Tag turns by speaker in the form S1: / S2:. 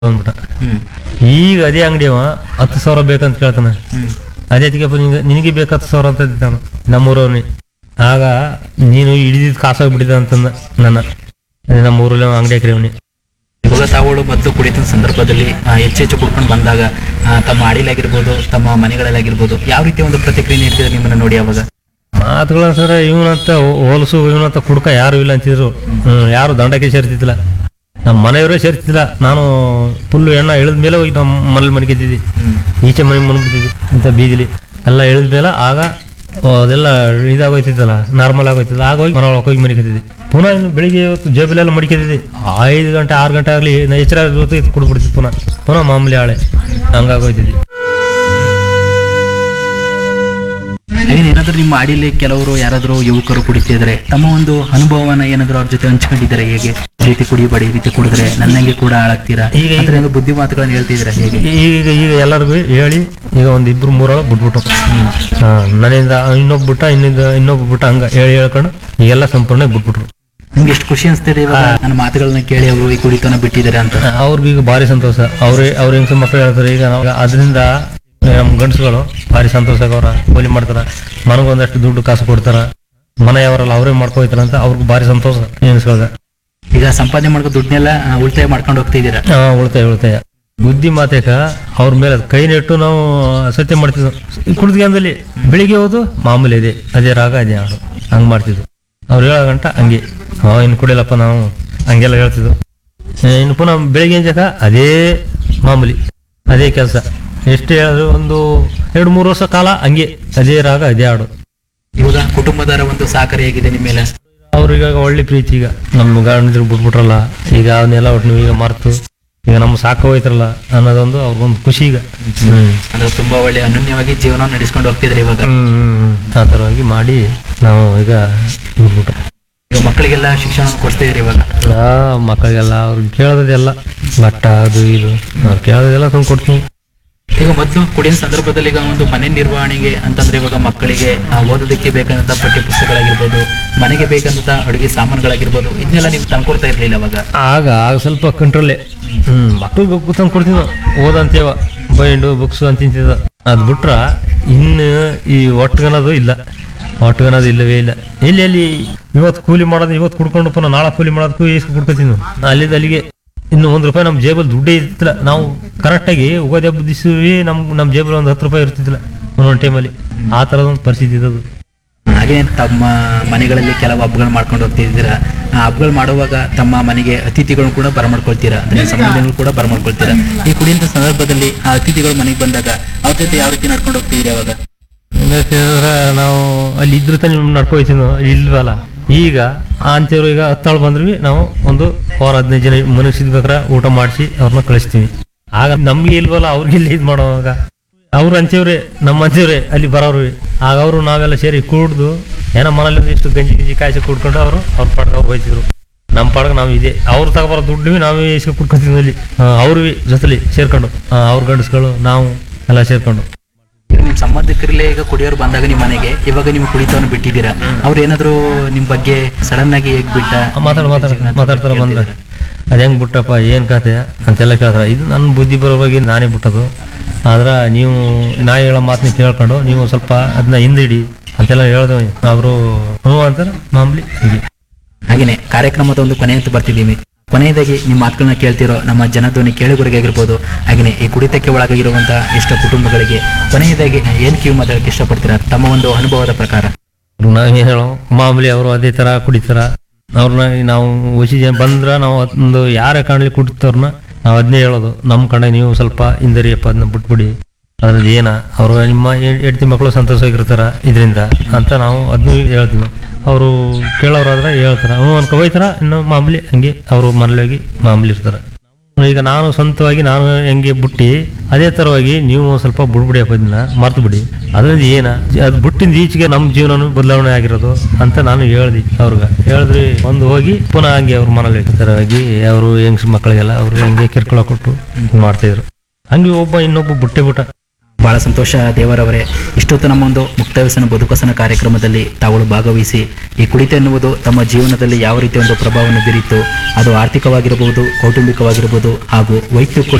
S1: ಅಂದ್ಬಿಟ್ಟ
S2: ಹ್ಮ್
S1: ಈಗ ಅದೇ ಅಂಗಡಿ ಅವ ಹತ್ತು ಸಾವಿರ ಬೇಕಂತ ಕೇಳ್ತಾನೆ
S2: ಹ್ಮ್
S1: ಅದೇ ಅದಕ್ಕೆ ನಿನಗೆ ನಿನಗೆ ಬೇಕು ಹತ್ತು ಸಾವಿರ ಅಂತ ಇದ್ದಾನ ನಮ್ಮೂರವನಿ ಆಗ ನೀನು ಹಿಡಿದಿದ್ದು ಕಾಸಾಗ್ಬಿಟ್ಟಿದೆ ಅಂತಂದ ನನ್ನ ಅದೇ ನಮ್ಮ ಊರಲ್ಲಿ ಅಂಗಡಿ ಹಾಕಿರವನಿ
S2: ಇವಾಗ ತಾವುಗಳು ಮೊದಲು ಕುಡಿತ ಸಂದರ್ಭದಲ್ಲಿ ಆ, ಹೆಚ್ಚು ಹೆಚ್ಚು ಕುಡ್ಕೊಂಡು ಬಂದಾಗ ಆ, ತಮ್ಮ ಅಡಿಲಾಗಿರ್ಬೋದು ತಮ್ಮ ಮನೆಗಳಲ್ಲಾಗಿರ್ಬೋದು ಯಾವ ರೀತಿ ಒಂದು ಪ್ರತಿಕ್ರಿಯೆ ನೀಡ್ತಿದ್ರೆ ನಿಮ್ಮನ್ನ ನೋಡಿ ಅವಾಗ
S1: ಮಾತುಗಳ ಸರ ಇವನಂತ ಹೋಲಸು ಇವನಂತ ಕುಡ್ಕ ಯಾರು ಇಲ್ಲ ಅಂತಿದ್ರು ಹ್ಮ್, ಯಾರು ದಂಡಕ್ಕೆ ಸೇರ್ತಿದ್ದಿಲ್ಲ ನಮ್ಮ ಮನೆಯವರೇ ಸೇರ್ತಿದ್ದಿಲ್ಲ ನಾನು ಫುಲ್ಲು ಎಣ್ಣ ಇಳಿದ ಮೇಲೆ ಹೋಗಿ ನಮ್ಮ ಮನೇಲಿ ಮನ್ಕಿದ್ದಿದ್ದಿ
S2: ಹ್ಮ್
S1: ಈಚೆ ಮನೆ ಮನ್ಕಿದ್ದಿದ್ದಿ ಇಂಥ ಬೀದಿಲಿ ಎಲ್ಲ ಇಳಿದ ಮೇಲೆ ಆಗ ಆ, ಅದೆಲ್ಲ ಇದಾಗೋಯ್ತಿದ್ದಲ್ಲ ನಾರ್ಮಲ್ ಆಗೋಯ್ತಿದ್ದ ಆಗ ಹೋಗಿ ಮನೆ ಒಳಗೆ ಹೋಗಿ ಮನಿಕತ್ತಿದ್ದಿ ಪುನಃ ಇನ್ನು ಬೆಳಿಗ್ಗೆ ಹೊತ್ತು ಜೇಬಲೆಲ್ಲ ಮಡಿಕತ್ತಿದ್ದಿ ಐದು ಗಂಟೆ ಆರು ಗಂಟೆ ಆಗಲಿ ಎಚ್ಚರ ಹೊತ್ತು ಇದು ಕುಡ್ಬಿಡ್ತಿದ್ದು ಪುನಃ ಪುನಃ ಮಾಮೂಲಿ ಆಳೆ ಹಂಗಾಗೋಯ್ತಿದ್ದಿ
S2: ಹಾಗೆ ಏನಾದ್ರೂ ನಿಮ್ಮ ಅಡಿಲಿ ಕೆಲವರು ಯಾರಾದ್ರೂ ಯುವಕರು ಕುಡಿತಿದ್ರೆ ತಮ್ಮ ಒಂದು ಅನುಭವವನ್ನ ಏನಾದ್ರೂ ಅವ್ರ ಜೊತೆ ಹಂಚ್ಕೊಂಡಿದ್ದಾರೆ ಹೇಗೆ ಈ ರೀತಿ ಕುಡಿಬೇಡಿ ಈ ರೀತಿ ಕುಡಿದ್ರೆ ನನ್ನಂಗೆ ಕೂಡ ಹಾಳಾಗ್ತೀರಾ
S1: ಈಗ-
S2: ಅಂದ್ರೆ ಒಂದು ಬುದ್ಧಿ ಮಾತುಗಳನ್ನ ಹೇಳ್ತಿದ್ದೀರಾ ಹೇಗೆ
S1: ಈಗ ಈಗ ಎಲ್ಲರಿಗೂ ಹೇಳಿ ಈಗ ಒಂದ್ ಇಬ್ರು ಮೂರೊಳಗೆ ಬಿಟ್ಬಿಟ್ಟು ಹಾ, ನನ್ನಿಂದ ಇನ್ನೊಬ್ಬ ಬಿಟ್ಟ ಇನ್ನಿಂದ ಇನ್ನೊಬ್ಬ ಬಿಟ್ಟ ಹಂಗ ಹೇಳಿ ಹೇಳ್ಕೊಂಡು ಈಗೆಲ್ಲ ಸಂಪೂರ್ಣ ಬಿಟ್ಬಿಟ್ರು
S2: ನಿಮ್ಗೆ ಎಷ್ಟು ಖುಷಿ ಅನ್ಸ್ತಿದೆ ಇವಾಗ ನನ್ನ ಮಾತುಗಳನ್ನ ಕೇಳಿ ಅವರು ಈ ಕುಡಿತನ ಬಿಟ್ಟಿದ್ದಾರೆ ಅಂತ
S1: ಅವ್ರಿಗೆ ಈಗ ಭಾರಿ ಸಂತೋಷ ಅವ್ರೇ ಅವ್ರ ಹೆಂಗ್ಸ ಮಕ್ಕಳು ಹೇಳ್ತಾರೆ ಈಗ ನಾವು ಅದರಿಂದ ನಮ್ಮ ಗಂಡಸುಗಳು ಭಾರಿ ಸಂತೋಷ ಆಗವ್ರ ಕೂಲಿ ಮಾಡ್ತಾರ ಮನಗೊಂದಷ್ಟು ದುಡ್ಡು ಕಾಸು ಕೊಡ್ತಾರ ಮನೆಯವರೆಲ್ಲ ಅವರೇ ಮಾಡ್ಕೊಯ್ತಾರ ಅಂತ ಅವ್ರಿಗೆ ಭಾರಿ ಸಂತೋಷ ಹೆಂಗಸ್ಗಳ್ಗ
S2: ಈಗ ಸಂಪಾದನೆ ಮಾಡ್ಕೊ ದುಡ್ಡನ್ನೆಲ್ಲ ಆ, ಉಳಿತಾಯ ಮಾಡ್ಕೊಂಡು ಹೋಗ್ತಿದ್ದೀರಾ
S1: ಹಾ ಉಳಿತಾಯ ಉಳಿತಾಯ ಬುದ್ಧಿ ಮಾತೇಕ ಅವ್ರ ಮೇಲೆ ಕೈ ನೆಟ್ಟು ನಾವು ಸತ್ಯ ಮಾಡ್ತಿದ್ವು ಈ ಕುಡಿದ್ಗಂದಲ್ಲಿ ಬೆಳಿಗ್ಗೆ ಹೋದು ಮಾಮೂಲಿ ಇದೆ ಅದೇ ರಾಗ ಅದೇ ಹಾಡು ಹಂಗ್ ಮಾಡ್ತಿದ್ವು ಅವ್ರು ಹೇಳೋ ಗಂಟ ಹಂಗೆ ಹಾ ಇನ್ನು ಕುಡಿಯಲ್ಲಪ್ಪ ನಾವು ಹಂಗೆಲ್ಲ ಹೇಳ್ತಿದ್ವು ಏ, ಇನ್ನು ಪುನಃ ಬೆಳಿಗ್ಗೆ ಜಾಗ ಅದೇ ಮಾಮೂಲಿ ಅದೇ ಕೆಲಸ ಎಷ್ಟು ಹೇಳಿದ್ರು ಒಂದು ಎರಡು ಮೂರು ವರ್ಷ ಕಾಲ ಹಂಗೆ ಅದೇ ರಾಗ ಅದೇ ಹಾಡು
S2: ಇವಾಗ ಕುಟುಂಬದವರ ಒಂದು ಸಹಕಾರ ಹೇಗಿದೆ ನಿಮ್ಮ ಮೇಲೆ
S1: ಅವ್ರಿಗೆ ಒಳ್ಳೆ ಪ್ರೀತಿ ಈಗ ನಮ್ಮ ಗಂಡದ್ರು ಬಿಟ್ಬಿಟ್ರಲ್ಲ ಈಗ ಅವನ್ನೆಲ್ಲ ಒಟ್ಟು ನೀವು ಈಗ ಮರ್ತು ಈಗ ನಮ್ಮ ಸಾಕ ಹೋಯ್ತಾರಲ್ಲ ಅನ್ನೋದೊಂದು ಅವ್ರಿಗೊಂದು ಖುಷಿ ಈಗ ಹ್ಮ್
S2: ಅಂದ್ರೆ ತುಂಬಾ ಒಳ್ಳೆ ಅನನ್ಯವಾಗಿ ಜೀವನ ನಡೆಸ್ಕೊಂಡು ಹೋಗ್ತಿದ್ರೆ ಇವಾಗ
S1: ಹ್ಮ್ ಆ ಥರವಾಗಿ ಮಾಡಿ ನಾವು ಈಗ ಬಿಟ್ಬಿಟ್ರು
S2: ಈಗ ಮಕ್ಕಳಿಗೆಲ್ಲ ಶಿಕ್ಷಣ ಕೊಡ್ತಿದ್ದೀರಿ ಇವಾಗ
S1: ಆ ಮಕ್ಕಳಿಗೆಲ್ಲ ಅವ್ರಿಗೆ ಕೇಳೋದೆಲ್ಲ ಬಟ್ಟ ಅದು ಇದು ಅವ್ರು ಕೇಳೋದೆಲ್ಲ ತಂದು ಕೊಡ್ತೀನಿ
S2: ಈಗ ಮೊದಲು ಕುಡಿಯೋ ಸಂದರ್ಭದಲ್ಲಿ ಈಗ ಒಂದು ಮನೆ ನಿರ್ವಹಣೆಗೆ ಅಂತಂದ್ರೆ ಇವಾಗ ಮಕ್ಕಳಿಗೆ ಆ, ಓದೋದಕ್ಕೆ ಬೇಕಾದಂತ ಪಠ್ಯ ಪುಸ್ತಕಗಳಾಗಿರ್ಬೋದು ಮನೆಗೆ ಬೇಕಂತ ಅಡುಗೆ ಸಾಮಾನುಗಳಾಗಿರ್ಬೋದು ಇದನ್ನೆಲ್ಲ ನೀವು ತಂದ್ಕೊಡ್ತಾ ಇರ್ಲಿಲ್ಲ ಅವಾಗ
S1: ಆಗ ಆಗ ಸ್ವಲ್ಪ ಕಂಟ್ರೋಲೇ ಹ್ಮ್ ಮಕ್ಳಿಗೆ ತಂದು ಕೊಡ್ತೀವಿ ನಾವು ಓದಂತೇವ ಬೈಂಡು ಬುಕ್ಸು ಅಂತ ತಿಂತಿದ್ದ ಅದು ಬಿಟ್ರ ಇನ್ನು ಈ ಒಟ್ಗನದು ಇಲ್ಲ ಒಟ್ಗನದು ಇಲ್ಲವೇ ಇಲ್ಲ ಎಲ್ಲಿ ಅಲ್ಲಿ ಇವತ್ತು ಕೂಲಿ ಮಾಡೋದು ಇವತ್ತು ಕುಡ್ಕೊಂಡು ಪುನಃ ನಾಳೆ ಕೂಲಿ ಮಾಡೋದಕ್ಕೂ ಎಷ್ಟು ಕುಡ್ಕೊತೀವಿ ನಾವು ಅಲ್ಲಿಂದ ಅಲ್ಲಿಗೆ ಇನ್ನು ಒಂದು ರೂಪಾಯಿ ನಮ್ಮ ಜೇಬಲ್ಲಿ ದುಡ್ಡೇ ಇರ್ತಿಲ್ಲ ನಾವು ಕರೆಕ್ಟಾಗಿ ಉಗಾದಿ ಹಬ್ಬದ ದಿವಸವೇ ನಮ್ಮ ನಮ್ಮ ಜೇಬಲ್ಲಿ ಒಂದು ಹತ್ತು ರೂಪಾಯಿ ಇರ್ತಿದ್ದಿಲ್ಲ ಒಂದೊಂದು ಟೈಮಲ್ಲಿ ಆ ಥರದೊಂದು ಪರಿಸ್ಥಿತಿ ಇದ್ದದು
S2: ಹಾಗೆ ತಮ್ಮ ಮನೆಗಳಲ್ಲಿ ಕೆಲವು ಹಬ್ಬಗಳು ಮಾಡ್ಕೊಂಡು ಹೋಗ್ತಿದ್ದೀರಾ ಆ ಹಬ್ಬಗಳು ಮಾಡುವಾಗ ತಮ್ಮ ಮನೆಗೆ ಅತಿಥಿಗಳನ್ನು ಕೂಡ ಬರಮಾಡ್ಕೊಳ್ತೀರಾ ಅಂದ್ರೆ ಸಂಬಂಧಗಳು ಕೂಡ ಬರಮಾಡ್ಕೊಳ್ತೀರಾ ಈ ಕುಡಿಯಂತ ಸಂದರ್ಭದಲ್ಲಿ ಆ ಅತಿಥಿಗಳು ಮನೆಗೆ ಬಂದಾಗ ಅವ್ರ ಜೊತೆ ಯಾವ ರೀತಿ ನಡ್ಕೊಂಡು ಹೋಗ್ತಿದ್ದೀರಿ ಅವಾಗ
S1: ಅಂದ್ರೆ ನಾವು ಅಲ್ಲಿ ಇದ್ರ ತಾನೇ ನಡ್ಕೊಯ್ತೀವಿ ನಾವು ಇಲ್ವಲ್ಲ ಈಗ ಆ ಅಂತೇವ್ರು ಈಗ ಹತ್ತಾಳು ಬಂದ್ವಿ ನಾವು ಒಂದು ವಾರ ಹದಿನೈದು ಜನ ಮನಸ್ಸಿದ್ಬೇಕ್ರ ಊಟ ಮಾಡಿಸಿ ಅವ್ರನ್ನ ಕಳಿಸ್ತೀವಿ ಆಗ ನಮ್ಗೆ ಇಲ್ವಲ್ಲ ಅವ್ರಿಗೆ ಇಲ್ಲಿ ಇದು ಮಾಡೋವಾಗ ಅವ್ರು ಅಂಚೇವ್ರೆ ನಮ್ಮ ಅಂಚೇವ್ರೆ ಅಲ್ಲಿ ಬರೋರು ಆಗ ಅವರು ನಾವೆಲ್ಲ ಸೇರಿ ಕೂಡ್ದು ಏನೋ ಮನೇಲಿ ಇಷ್ಟು ಗಂಜಿ ಗಿಂಜಿ ಕಾಯಿಸಿ ಕುಡ್ಕೊಂಡು ಅವರು ಅವ್ರ ಪಾಡ್ಗೆ ಅವ್ರು ಹೋಯ್ತಿದ್ರು ನಮ್ಮ ಪಾಡ್ಗೆ ನಾವು ಇದೆ ಅವ್ರು ತಗೊಬರೋ ದುಡ್ಡು ನಾವೇ ಇಸ್ಕೊಂಡು ಕುಡ್ಕೊತೀವಿ ಅಲ್ಲಿ ಅವ್ರು ಜೊತೆಲಿ ಸೇರ್ಕೊಂಡು ಆ, ಅವ್ರ ಗಂಡಸ್ಗಳು ನಾವು ಎಲ್ಲ ಸೇರ್ಕೊಂಡು
S2: ಈಗ ನಿಮ್ ಸಂಬಂಧಿಕರಲ್ಲೇ ಈಗ ಕುಡಿಯೋರು ಬಂದಾಗ ನಿಮ್ಮ ಮನೆಗೆ ಇವಾಗ ನೀವು ಕುಡಿತವನ್ನು ಬಿಟ್ಟಿದ್ದೀರಾ ಅವ್ರು ಏನಾದ್ರು ನಿಮ್ ಬಗ್ಗೆ ಸಡನ್ ಆಗಿ ಹೇಗ್ ಬಿಟ್ಟ
S1: ಮಾತಾಡ ಮಾತಾಡ ಮಾತಾಡ್ತಾರ ಬಂದ್ರೆ ಅದ್ ಹೆಂಗ್ ಬಿಟ್ಟಪ್ಪ ಏನ್ ಕತೆ ಅಂತೆಲ್ಲ ಕೇಳ್ತಾರ ಇದು ನನ್ನ ಬುದ್ಧಿ ಬರೋವಾಗಿ ನಾನೇ ಬಿಟ್ಟದು ಆದ್ರ ನೀವು ನಾ ಹೇಳೋ ಮಾತನ್ನ ಕೇಳ್ಕೊಂಡು ನೀವು ಸ್ವಲ್ಪ ಅದನ್ನ ಹಿಂದಿಡಿ ಅಂತೆಲ್ಲ ಹೇಳ್ದೆ ಅವರು ಹ್ಞೂ ಅಂತಾರೆ ಮಾಮೂಲಿ ಹೀಗೆ
S2: ಹಾಗೇನೆ ಕಾರ್ಯಕ್ರಮದ ಒಂದು ಕೊನೆ ಅಂತ ಬರ್ತಿದ್ದೀವಿ ಕೊನೆಯದಾಗಿ ನಿಮ್ಮ ಮಾತುಗಳನ್ನ ಕೇಳ್ತಿರೋ ನಮ್ಮ ಜನಧ್ವನಿ ಕೇಳುಗರಿಗೆ ಆಗಿರ್ಬೋದು ಹಾಗೇನೆ ಈ ಕುಡಿತಕ್ಕೆ ಒಳಗಾಗಿರುವಂತಹ ಎಷ್ಟೋ ಕುಟುಂಬಗಳಿಗೆ ಕೊನೆಯದಾಗಿ ಏನ್ ಕಿವಿ ಮಾತಾಡಕ್ಕೆ ಇಷ್ಟಪಡ್ತೀರಾ ತಮ್ಮ ಒಂದು ಅನುಭವದ ಪ್ರಕಾರ
S1: ನಾವೇನು ಹೇಳೋ ಮಾಮೂಲಿ ಅವರು ಅದೇ ತರ ಕುಡಿತಾರ ಅವ್ರನ್ನ ನಾವು ಹುಸಿ ಜನ ಬಂದ್ರ ನಾವು ಒಂದು ಯಾರೇ ಕಾಣಲಿ ಕುಡಿತವ್ರನ್ನ ನಾವು ಅದನ್ನೇ ಹೇಳೋದು ನಮ್ಮ ಕಡೆ ನೀವು ಸ್ವಲ್ಪ ಹಿಂದರಿಯಪ್ಪ ಅದನ್ನ ಬಿಟ್ಬಿಡಿ ಅದ್ರದ್ದು ಏನ ಅವರು ನಿಮ್ಮ ಹೆಂಡತಿ ಮಕ್ಕಳು ಸಂತೋಷವಾಗಿರ್ತಾರ ಇದರಿಂದ ಅಂತ ನಾವು ಅದನ್ನು ಹೇಳ್ತೀವಿ ಅವರು ಕೇಳೋರಾದ್ರೆ ಹೇಳ್ತಾರ ಹ್ಞೂ ಅನ್ಕೊ ಹೋಯ್ತಾರ ಇನ್ನು ಮಾಮೂಲಿ ಹಂಗೆ ಅವರು ಮನೇಲಿ ಹೋಗಿ ಮಾಮೂಲಿ ಇರ್ತಾರ ಈಗ ನಾನು ಸ್ವಂತವಾಗಿ ನಾನು ಹೆಂಗೆ ಬಿಟ್ಟು ಅದೇ ತರವಾಗಿ ನೀವು ಒಂದ್ ಸ್ವಲ್ಪ ಬಿಡ್ಬಿಡಿಯಪ್ಪ ಇದನ್ನ ಮರ್ತು ಬಿಡಿ ಅದ್ರಲ್ಲಿ ಏನ ಅದು ಬಿಟ್ಟಿಂದ ಈಚೆಗೆ ನಮ್ಮ ಜೀವನನು ಬದಲಾವಣೆ ಆಗಿರೋದು ಅಂತ ನಾನು ಹೇಳ್ದಿ ಅವ್ರಿಗೆ ಹೇಳಿದ್ರಿ ಒಂದು ಹೋಗಿ ಪುನಃ ಹಂಗೆ ಅವ್ರ ಮನೇಲಿ ತರವಾಗಿ ಅವರು ಹೆಂಗ್ಸ್ ಮಕ್ಕಳಿಗೆಲ್ಲ ಅವ್ರು ಹೆಂಗೆ ಕಿರ್ಕೊಳ ಕೊಟ್ಟು ಮಾಡ್ತಿದ್ರು ಹಂಗೆ ಒಬ್ಬ ಇನ್ನೊಬ್ಬ ಬಿಟ್ಟೆ ಬಿಟ್ಟ
S2: ಬಹಳ ಸಂತೋಷ ದೇವರವರೇ ಇಷ್ಟೊತ್ತು ನಮ್ಮ ಒಂದು ಮುಕ್ತ ವ್ಯಸನ ಬದುಕಸನ ಕಾರ್ಯಕ್ರಮದಲ್ಲಿ ತಾವುಗಳು ಭಾಗವಹಿಸಿ ಈ ಕುಡಿತ ಎನ್ನುವುದು ತಮ್ಮ ಜೀವನದಲ್ಲಿ ಯಾವ ರೀತಿ ಒಂದು ಪ್ರಭಾವವನ್ನು ಬೀರಿತ್ತು ಅದು ಆರ್ಥಿಕವಾಗಿರಬಹುದು ಕೌಟುಂಬಿಕವಾಗಿರಬಹುದು ಹಾಗೂ ವೈಯಕ್ತಿಕ ಕೂಡ